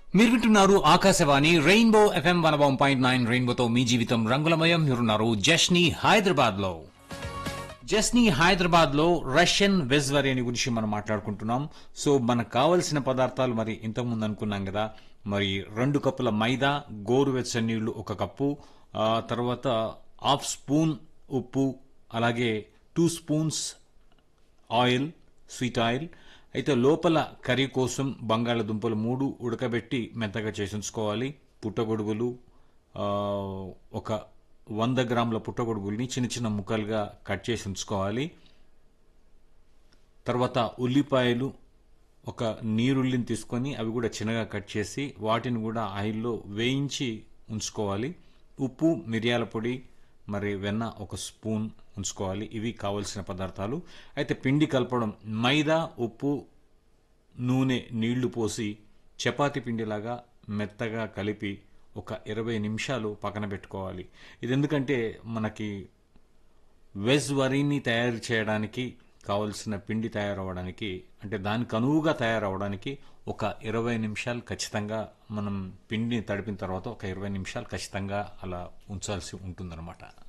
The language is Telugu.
మీరు వింటున్నారు Akashvani rainbow FM one one point nine రెయిన్బోతో మీ జీవితం రంగులమయం మీరున్నారు జష్ని హైదరాబాద్ లో జస్ని హైదరాబాద్ లో రష్యన్ వెజ్ వరేని గురించి మనం మాట్లాడుకుంటున్నాం సో మనకు కావలసిన పదార్థాలు మరి ఇంతకుముందు అనుకున్నాం కదా మరి రెండు కప్పుల మైదా గోరువెచ్చని నీళ్లు ఒక కప్పు ఆ తర్వాత హాఫ్ స్పూన్ ఉప్పు అలాగే two spoons oil sweet oil అయితే లోపల కర్రీ కోసం బంగాళదుంపలు మూడు ఉడకబెట్టి మెత్తగా చేసి ఉంచుకోవాలి పుట్టగొడుగులు ఆ, ఒక వంద గ్రాముల పుట్టగొడుగుల్ని చిన్న చిన్న ముక్కలుగా కట్ చేసి ఉంచుకోవాలి తర్వాత ఉల్లిపాయలు ఒక నీరుల్లిని తీసుకొని అవి కూడా చిన్నగా కట్ చేసి వాటిని కూడా ఆయిల్లో వేయించి ఉంచుకోవాలి ఉప్పు మిరియాల పొడి మరి వెన్న ఒక స్పూన్ ఉంచుకోవాలి ఇవి కావలసిన పదార్థాలు అయితే పిండి కలపడం మైదా ఉప్పు నూనె నీళ్లు పోసి చపాతీ పిండిలాగా మెత్తగా కలిపి ఒక ఇరవై నిమిషాలు పక్కన పెట్టుకోవాలి ఇది ఎందుకంటే మనకి వెజ్ వరీని తయారు చేయడానికి కావలసిన పిండి తయారవడానికి అంటే దానికి అనువుగా తయారవడానికి ఒక ఇరవై నిమిషాలు ఖచ్చితంగా మనం పిండిని తడిపిన తర్వాత ఒక ఇరవై నిమిషాలు ఖచ్చితంగా అలా ఉంచాల్సి ఉంటుందన్నమాట